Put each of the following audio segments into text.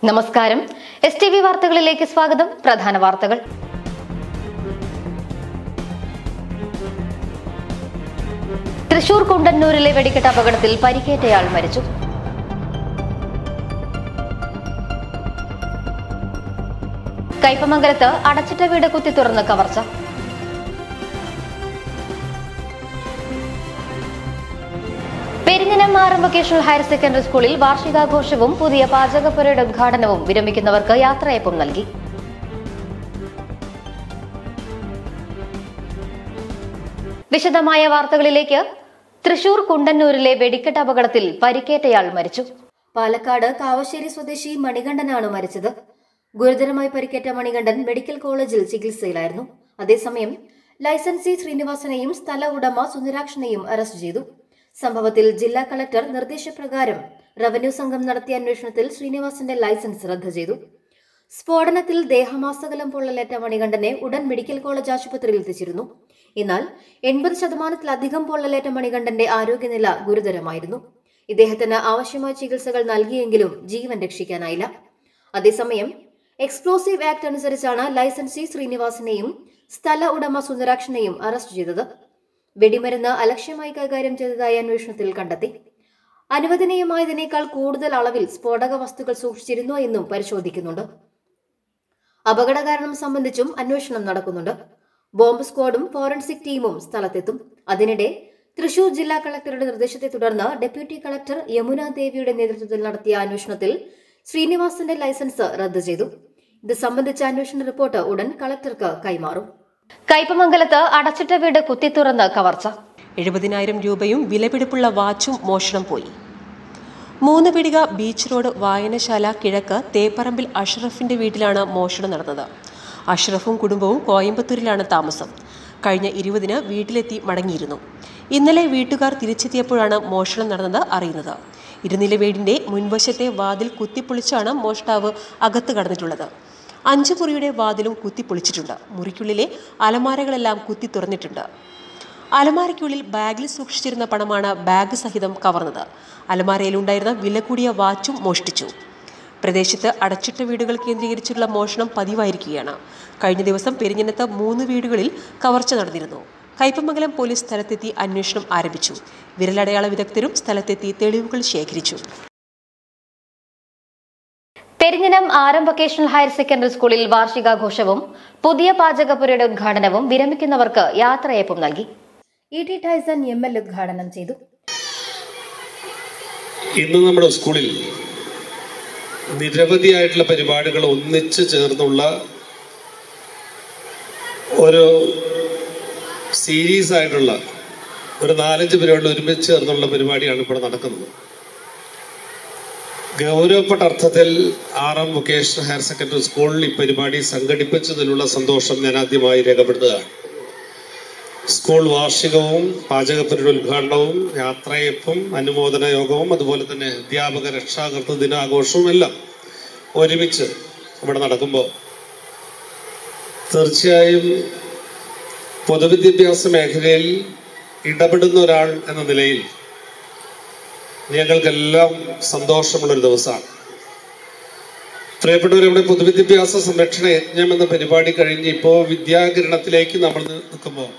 നമസ്കാരം S T V വാർത്തകളിലേക്ക് സ്വാഗതം പ്രധാന വാർത്തകൾ തൃശൂർ കുണ്ടന്നൂരിലെ വെടിക്കെട്ട് അപകടത്തിൽ പരിക്കേറ്റയാൾ മരിച്ചു കയ്പമംഗലത്ത് അടച്ചിട്ട വീട് കുത്തി തുറന്ന് കവർച്ച പെരിഞ്ഞനം ആറം വൊക്കേഷണൽ ഹയർ സെക്കൻഡറി സ്കൂളിൽ വാർഷികാഘോഷവും പുതിയ പാചകപ്പുരയുടെ ഉദ്ഘാടനവും വിരമിക്കുന്നവർക്ക് യാത്രയയപ്പും നൽകി വിശദമായ വാർത്തകളിലേക്ക് തൃശൂർ കുണ്ടന്നൂരിലെ വെടിക്കെട്ട് അപകടത്തിൽ പരിക്കേറ്റയാൾ മരിച്ചു പാലക്കാട് കാവശ്ശേരി സ്വദേശി മണികണ്ഠനാണ് മരിച്ചത് ഗുരുതരമായി പരിക്കേറ്റ മണികണ്ഠൻ മെഡിക്കൽ കോളേജിൽ ചികിത്സയിലായിരുന്നു അതേസമയം ലൈസൻസി ശ്രീനിവാസനെയും സ്ഥല ഉടമ സുന്ദരാക്ഷനെയും അറസ്റ്റ് ചെയ്തു സംഭവത്തിൽ ജില്ലാ കളക്ടർ നിർദ്ദേശപ്രകാരം റവന്യൂ സംഘം നടത്തിയ അന്വേഷണത്തിൽ ശ്രീനിവാസന്റെ ലൈസൻസ് റദ്ദ് ചെയ്തു സ്ഫോടനത്തിൽ ദേഹമാസകലം പൊള്ളലേറ്റ മണികണ്ഠനെ ഉടൻ മെഡിക്കൽ കോളേജ് ആശുപത്രിയിൽ എത്തിച്ചിരുന്നു എന്നാൽ എൺപത് ശതമാനത്തിലധികം പൊള്ളലേറ്റ മണികണ്ഠന്റെ ആരോഗ്യനില ഗുരുതരമായിരുന്നു ഇദ്ദേഹത്തിന് ആവശ്യമായ ചികിത്സകൾ നൽകിയെങ്കിലും ജീവൻ രക്ഷിക്കാനായില്ല അതേസമയം എക്സ്പ്ലോസീവ് ആക്ട് അനുസരിച്ചാണ് ലൈസൻസി ശ്രീനിവാസനെയും സ്ഥല ഉടമ സുന്ദരാക്ഷനെയും അറസ്റ്റ് ചെയ്തത് വെടിമരുന്ന് അലക്ഷ്യമായി കൈകാര്യം ചെയ്തതായി അന്വേഷണത്തിൽ കണ്ടെത്തി അനുവദനീയമായതിനേക്കാൾ കൂടുതൽ അളവിൽ സ്ഫോടക വസ്തുക്കൾ സൂക്ഷിച്ചിരുന്നോ എന്നും പരിശോധിക്കുന്നുണ്ട് അപകട കാരണം സംബന്ധിച്ചും അന്വേഷണം നടക്കുന്നുണ്ട് ബോംബ് സ്ക്വാഡും ഫോറൻസിക് ടീമും സ്ഥലത്തെത്തും അതിനിടെ തൃശൂർ ജില്ലാ കളക്ടറുടെ നിർദ്ദേശത്തെ തുടർന്ന് ഡെപ്യൂട്ടി കളക്ടർ യമുന ദേവിയുടെ നേതൃത്വത്തിൽ നടത്തിയ അന്വേഷണത്തിൽ ശ്രീനിവാസന്റെ ലൈസൻസ് റദ്ദ് ചെയ്തു ഇത് സംബന്ധിച്ച അന്വേഷണ റിപ്പോർട്ട് ഉടൻ കളക്ടർക്ക് കൈമാറും കയ്പമംഗലത്ത് അടച്ചിട്ട വീട് കുത്തിത്തുറന്ന് കവർച്ച എഴുപതിനായിരം രൂപയും വിലപിടിപ്പുള്ള വാച്ചും മോഷണം പോയി മൂന്ന് പിടിക ബീച്ച് റോഡ് വായനശാല കിഴക്ക് തേപ്പറമ്പിൽ അഷ്റഫിന്റെ വീട്ടിലാണ് മോഷണം നടന്നത് അഷ്റഫും കുടുംബവും കോയമ്പത്തൂരിലാണ് താമസം കഴിഞ്ഞ ഇരുപതിന് വീട്ടിലെത്തി മടങ്ങിയിരുന്നു ഇന്നലെ വീട്ടുകാർ തിരിച്ചെത്തിയപ്പോഴാണ് മോഷണം നടന്നത് അറിയുന്നത് ഇരുനില വീടിന്റെ മുൻവശത്തെ വാതിൽ കുത്തിപ്പൊളിച്ചാണ് മോഷ്ടാവ് അകത്ത് കടന്നിട്ടുള്ളത് അഞ്ചു മുറിയുടെ വാതിലും കുത്തിപ്പൊളിച്ചിട്ടുണ്ട് മുറിക്കുള്ളിലെ അലമാരകളെല്ലാം കുത്തി തുറന്നിട്ടുണ്ട് അലമാരയ്ക്കുള്ളിൽ ബാഗിൽ സൂക്ഷിച്ചിരുന്ന പണമാണ് ബാഗ് സഹിതം കവർന്നത് അലമാരയിലുണ്ടായിരുന്ന വില കൂടിയ വാച്ചും മോഷ്ടിച്ചു പ്രദേശത്ത് അടച്ചിട്ട വീടുകൾ കേന്ദ്രീകരിച്ചുള്ള മോഷണം പതിവായിരിക്കുകയാണ് കഴിഞ്ഞ ദിവസം പെരിഞ്ഞനത്ത് മൂന്ന് വീടുകളിൽ കവർച്ച നടന്നിരുന്നു കയ്പമംഗലം പോലീസ് സ്ഥലത്തെത്തി അന്വേഷണം ആരംഭിച്ചു വിരലടയാള വിദഗ്ധരും സ്ഥലത്തെത്തി തെളിവുകൾ ശേഖരിച്ചു പെരിഞ്ഞനം ആരം വൊക്കേഷണൽ ഹയർ സെക്കൻഡറി സ്കൂളിൽ വാർഷികാഘോഷവും പുതിയ പാചകപ്പുരയുടെ ഉദ്ഘാടനവും വിരമിക്കുന്നവർക്ക് യാത്രയയപ്പും നൽകി E T Tyson M L ഉദ്ഘാടനം ചെയ്തു ഇന്ന് നമ്മുടെ സ്കൂളിൽ നിരവധിയായിട്ടുള്ള പരിപാടികൾ ഒന്നിച്ച് ചേർന്നുള്ള ഒരു സീരീസ് ആയിട്ടുള്ള ഒരു നാലഞ്ച് പരിപാടികൾ ഒരുമിച്ച് ചേർന്നുള്ള പരിപാടിയാണ് ഇപ്പോൾ നടക്കുന്നത് ഗൗരവപ്പെട്ട അർത്ഥത്തിൽ R M vocational higher secondary സ്കൂളിൽ ഈ പരിപാടി സംഘടിപ്പിച്ചതിലുള്ള സന്തോഷം ഞാൻ ആദ്യമായി രേഖപ്പെടുത്തുകയാണ് സ്കൂൾ വാർഷികവും പാചകപ്പുരയുടെ ഉദ്ഘാടനവും യാത്രയപ്പും അനുമോദന യോഗവും അതുപോലെ തന്നെ അധ്യാപക രക്ഷാകർത്തൃ ദിനാഘോഷവും എല്ലാം ഒരുമിച്ച് ഇവിടെ നടക്കുമ്പോൾ തീർച്ചയായും പൊതുവിദ്യാഭ്യാസ മേഖലയിൽ ഇടപെടുന്ന ഒരാൾ എന്ന നിലയിൽ ഞങ്ങൾക്കെല്ലാം സന്തോഷമുള്ളൊരു ദിവസമാണ് പ്രിയപ്പെട്ടവർ ഇവിടെ പൊതുവിദ്യാഭ്യാസ സംരക്ഷണ യജ്ഞം എന്ന പരിപാടി കഴിഞ്ഞ് ഇപ്പോൾ വിദ്യാകിരണത്തിലേക്ക് നമ്മൾ നിൽക്കുമ്പോൾ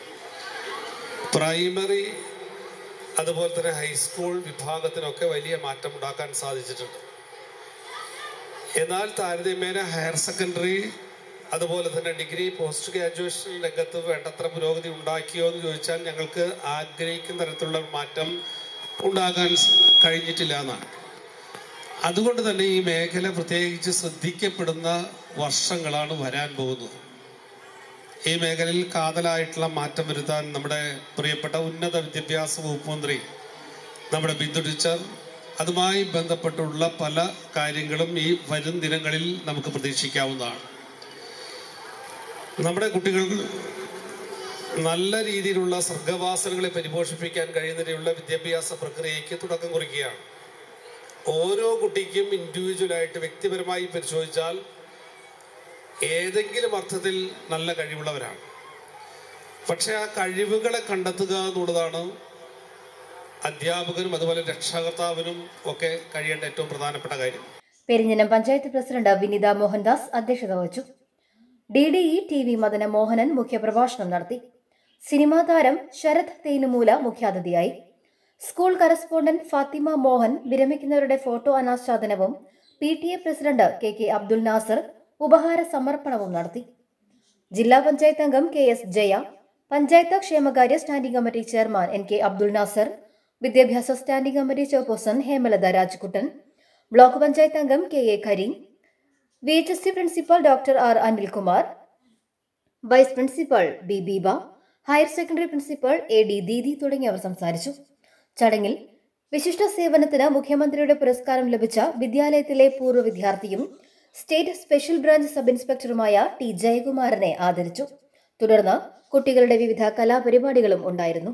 പ്രൈമറി അതുപോലെ തന്നെ ഹൈസ്കൂൾ വിഭാഗത്തിനൊക്കെ വലിയ മാറ്റം ഉണ്ടാക്കാൻ സാധിച്ചിട്ടുണ്ട് എന്നാൽ താരതമ്യേന ഹയർ സെക്കൻഡറി അതുപോലെ തന്നെ ഡിഗ്രി പോസ്റ്റ് ഗ്രാജുവേഷൻ രംഗത്ത് വേണ്ടത്ര പുരോഗതി ഉണ്ടാക്കിയോ എന്ന് ചോദിച്ചാൽ ഞങ്ങൾക്ക് ആഗ്രഹിക്കുന്ന തരത്തിലുള്ള മാറ്റം ഉണ്ടാകാൻ കഴിഞ്ഞിട്ടില്ല എന്നാണ് അതുകൊണ്ട് തന്നെ ഈ മേഖല പ്രത്യേകിച്ച് ശ്രദ്ധിക്കപ്പെടുന്ന വർഷങ്ങളാണ് വരാൻ പോകുന്നത് ഈ മേഖലയിൽ കാതലായിട്ടുള്ള മാറ്റം വരുത്താൻ നമ്മുടെ പ്രിയപ്പെട്ട ഉന്നത വിദ്യാഭ്യാസ വകുപ്പ് മന്ത്രി നമ്മുടെ ബിന്ദു ടീച്ചർ അതുമായി ബന്ധപ്പെട്ടുള്ള പല കാര്യങ്ങളും ഈ വരും ദിനങ്ങളിൽ നമുക്ക് പ്രതീക്ഷിക്കാവുന്നതാണ് നമ്മുടെ കുട്ടികൾ നല്ല രീതിയിലുള്ള സർഗവാസനകളെ പരിപോഷിപ്പിക്കാൻ കഴിയുന്നതിനുള്ള വിദ്യാഭ്യാസ പ്രക്രിയയ്ക്ക് തുടക്കം കുറിക്കുകയാണ് ഓരോ കുട്ടിക്കും ഇൻഡിവിജ്വലായിട്ട് വ്യക്തിപരമായി പരിശോധിച്ചാൽ ഏതെങ്കിലും അർത്ഥത്തിൽ നല്ല കഴിവുള്ളവരാണ് പക്ഷെ ആ കഴിവുകളെ കണ്ടെത്തുക എന്നുള്ളതാണ് അധ്യാപകനും അതുപോലെ രക്ഷാകർത്താവിനും ഒക്കെ കഴിയേണ്ട ഏറ്റവും പ്രധാനപ്പെട്ട കാര്യം പെരിഞ്ഞനം പഞ്ചായത്ത് പ്രസിഡന്റ് വിനിത മോഹൻദാസ് അധ്യക്ഷത വഹിച്ചു D D E T V Madana Mohanan മുഖ്യപ്രഭാഷണം നടത്തി സിനിമാ താരം ശരത് തേനുമൂല മുഖ്യാതിഥിയായി സ്കൂൾ കറസ്പോണ്ടന്റ് ഫാത്തിമ മോഹൻ വിരമിക്കുന്നവരുടെ ഫോട്ടോ അനാച്ഛാദനവും P T A president K K Abdul Nasar ഉപഹാര സമർപ്പണവും നടത്തി ജില്ലാ പഞ്ചായത്ത് അംഗം കെ എസ് ജയ പഞ്ചായത്ത് ക്ഷേമകാര്യ standing committee chairman N K Abdul Nasar വിദ്യാഭ്യാസ standing committee chairperson Hemalatha Rajkuttan block panchayat അംഗം K A Kareem V H S S principal doctor R Anilkumar vice principal B Beeba higher secondary principal A D Deedi തുടങ്ങിയവർ സംസാരിച്ചു ചടങ്ങിൽ വിശിഷ്ട സേവനത്തിന് മുഖ്യമന്ത്രിയുടെ പുരസ്കാരം ലഭിച്ച വിദ്യാലയത്തിലെ പൂർവ്വ വിദ്യാർത്ഥിയും സ്റ്റേറ്റ് സ്പെഷ്യൽ ബ്രാഞ്ച് സബ് ഇൻസ്പെക്ടറുമായ ടി ജയകുമാറിനെ ആദരിച്ചു തുടർന്ന് കുട്ടികളുടെ വിവിധ കലാപരിപാടികളും ഉണ്ടായിരുന്നു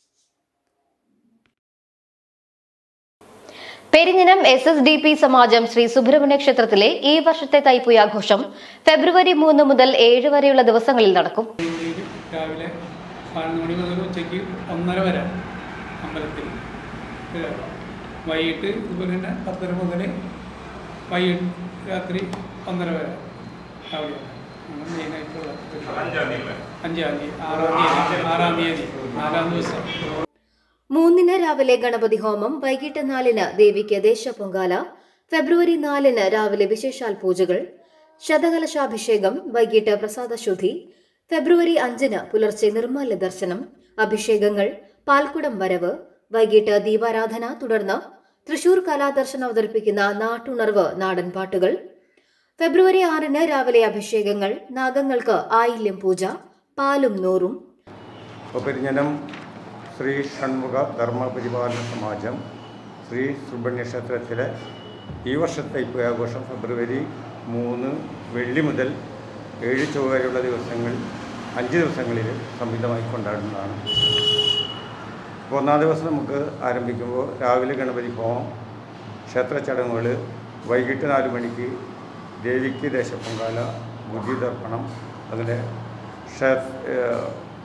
Perinjanam S S D P Samajam Shri Subrahmanya ക്ഷേത്രത്തിലെ ഈ വർഷത്തെ തൈപ്പൂയ ആഘോഷം ഫെബ്രുവരി മൂന്ന് മുതൽ ഏഴ് വരെയുള്ള ദിവസങ്ങളിൽ നടക്കും മണിയിൽ രാവിലെ പതിനൊന്ന് മണി മുതൽ ഉച്ചയ്ക്ക് ഒന്നര വരെ അമ്പലത്തിൽ ഇത് വൈകിട്ട് ഇതുപോലെ തന്നെ പത്തര മുതൽ വൈകിട്ട് രാത്രി ഒന്നര വരെ രാവിലെ ആണ് മെയിനായിട്ടുള്ള പരിപാടി. അഞ്ചാം തീയതി ആറാം തീയതി ആറാം തീയതി നാലാം ദിവസം മൂന്നിന് രാവിലെ ഗണപതി ഹോമം വൈകിട്ട് നാലിന് ദേവിക്ക് ദേശ പൊങ്കാല ഫെബ്രുവരി നാലിന് രാവിലെ വിശേഷാൽ പൂജകൾ ശതകലശാഭിഷേകം വൈകിട്ട് പ്രസാദശുദ്ധി ഫെബ്രുവരി അഞ്ചിന് പുലർച്ചെ നിർമ്മാല്യ ദർശനം അഭിഷേകങ്ങൾ പാൽക്കുടം വരവ് വൈകിട്ട് ദീപാരാധന തുടർന്ന് തൃശൂർ കലാദർശനം അവതരിപ്പിക്കുന്ന നാട്ടുണർവ് നാടൻ പാട്ടുകൾ ഫെബ്രുവരി ആറിന് രാവിലെ അഭിഷേകങ്ങൾ നാഗങ്ങൾക്ക് ആയില്യം പൂജ പാലും നൂറും പെരിഞ്ഞനം ശ്രീ ഷൺമുഖ ധർമ്മ പരിപാലന സമാജം ശ്രീ സുബ്രഹ്മണ്യ ക്ഷേത്രത്തിലെ ഈ വർഷത്തെ ഇപ്പോൾ ആഘോഷം ഫെബ്രുവരി മൂന്ന് വെള്ളി മുതൽ ഏഴ് ചൊവ്വ വരെയുള്ള ദിവസങ്ങൾ അഞ്ച് ദിവസങ്ങളിൽ സംവിധമായി കൊണ്ടാടുന്നതാണ് അപ്പോൾ ഒന്നാം ദിവസം നമുക്ക് ആരംഭിക്കുമ്പോൾ രാവിലെ ഗണപതി ഹോമം ക്ഷേത്ര ചടങ്ങുകൾ വൈകിട്ട് നാല് മണിക്ക് ദേവിക്ക് ദേശപ്പൊങ്കാല ബുദ്ധി ദർപ്പണം അങ്ങനെ ക്ഷേ ഏഹ്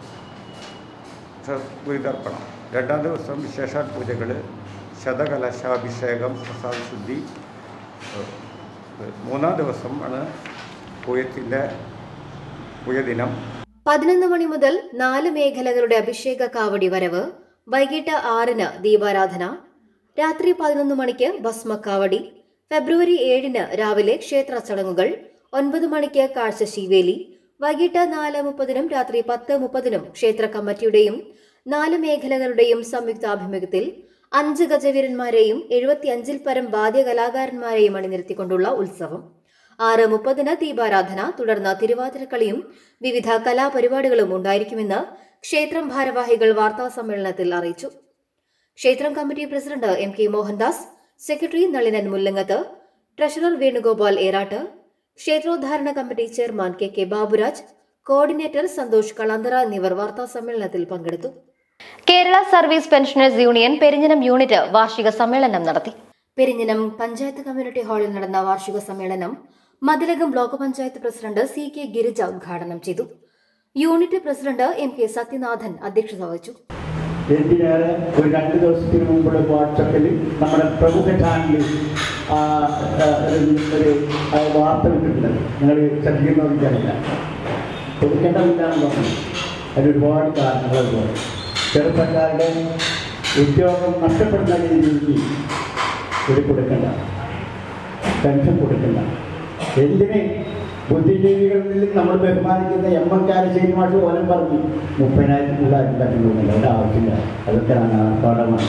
ഗുരുതർപ്പണം രണ്ടാം ദിവസം വിശേഷാൽ പൂജകൾ ശതകലശാഭിഷേകം പ്രസാദശുദ്ധി ഏഹ് മൂന്നാം ദിവസം ആണ് പൂയത്തിൻ്റെ പൂയദിനം പതിനൊന്ന് മണി മുതൽ നാല് മേഖലകളുടെ അഭിഷേക കാവടി വരവ് വൈകിട്ട് ആറിന് ദീപാരാധന രാത്രി പതിനൊന്ന് മണിക്ക് ഭസ്മക്കാവടി ഫെബ്രുവരി ഏഴിന് രാവിലെ ക്ഷേത്ര ചടങ്ങുകൾ ഒൻപത് മണിക്ക് കാഴ്ച ശീവേലി വൈകിട്ട് നാല് മുപ്പതിനും രാത്രി പത്ത് മുപ്പതിനും ക്ഷേത്ര കമ്മിറ്റിയുടെയും നാല് മേഖലകളുടെയും സംയുക്താഭിമുഖ്യത്തിൽ അഞ്ച് ഗജവീരന്മാരെയും എഴുപത്തിയഞ്ചിൽ പരം വാദ്യകലാകാരന്മാരെയും അണിനിരത്തിക്കൊണ്ടുള്ള ഉത്സവം ആറ് മുപ്പതിന് ദീപാരാധന തുടർന്ന് തിരുവാതിരക്കളിയും വിവിധ കലാപരിപാടികളും ഉണ്ടായിരിക്കുമെന്ന് ക്ഷേത്രം ഭാരവാഹികൾ വാർത്താ സമ്മേളനത്തിൽ അറിയിച്ചു ക്ഷേത്രം committee president M K Mohandas secretary Nalinan Mullangath treasurer Venugopal Erattu ക്ഷേത്രോദ്ധാരണ committee chairman K K Baburaj coordinator Santhosh Kalanthara എന്നിവർ വാർത്താ സമ്മേളനത്തിൽ പങ്കെടുത്തു Kerala service pensioners union Perinjanam unit വാർഷിക സമ്മേളനം നടത്തി പെരിഞ്ഞനം പഞ്ചായത്ത് കമ്മ്യൂണിറ്റി ഹാളിൽ നടന്ന വാർഷിക സമ്മേളനം Mathilakam block panchayat president C K Girija ഉദ്ഘാടനം ചെയ്തു unit president M K Sathyanathan അധ്യക്ഷത വഹിച്ചു എന്തിനേറെ ഒരു രണ്ട് ദിവസത്തിന് മുമ്പുള്ള വാട്സപ്പിൽ നമ്മുടെ പ്രമുഖ ചാനലിൽ ആ, ആ, ഒരു ആ, വാർത്ത വിട്ടിട്ടുണ്ട് നിങ്ങൾ ശ്രദ്ധിക്കുന്ന എനിക്കറിയില്ല കൊടുക്കേണ്ടതില്ലാന്ന് പറഞ്ഞു അതിന് ഒരുപാട് കാരണങ്ങളുണ്ട് ചെറുപ്പക്കാരുടെ ഉദ്യോഗം നഷ്ടപ്പെടുന്ന രീതിയിൽ ഇത് കൊടുക്കണ്ട പെൻഷൻ കൊടുക്കണ്ട എന്തിന് ബുദ്ധിജീവികളിൽ നമ്മൾ ബഹുമാനിക്കുന്ന എം എൻ കാരശ്ശേരി മാഷ് ഓലം പറഞ്ഞു മുപ്പതിനായിരം പിള്ളേരും പറ്റുന്നില്ല ഒരു ആവശ്യമില്ല അതൊക്കെ പാഠമാണ്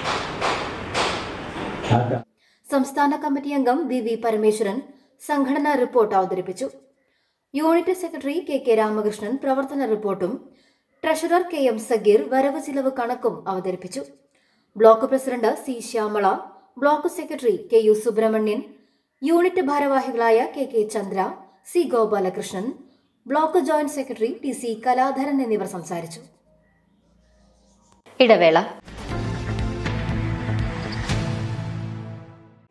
ആ സംസ്ഥാന കമ്മിറ്റി അംഗം വി വി പരമേശ്വരൻ സംഘടനാ റിപ്പോർട്ട് അവതരിപ്പിച്ചു unit secretary K K Ramakrishnan പ്രവർത്തന റിപ്പോർട്ടും ട്രഷറർ കെ എം സഗീർ വരവ് ചിലവ് കണക്കും അവതരിപ്പിച്ചു block president C Shyamala block secretary K U Subrahmanian unit ഭാരവാഹികളായ K K Chandra C Gopalakrishnan block joint secretary T C Kaladharan എന്നിവർ സംസാരിച്ചു ഇടവേള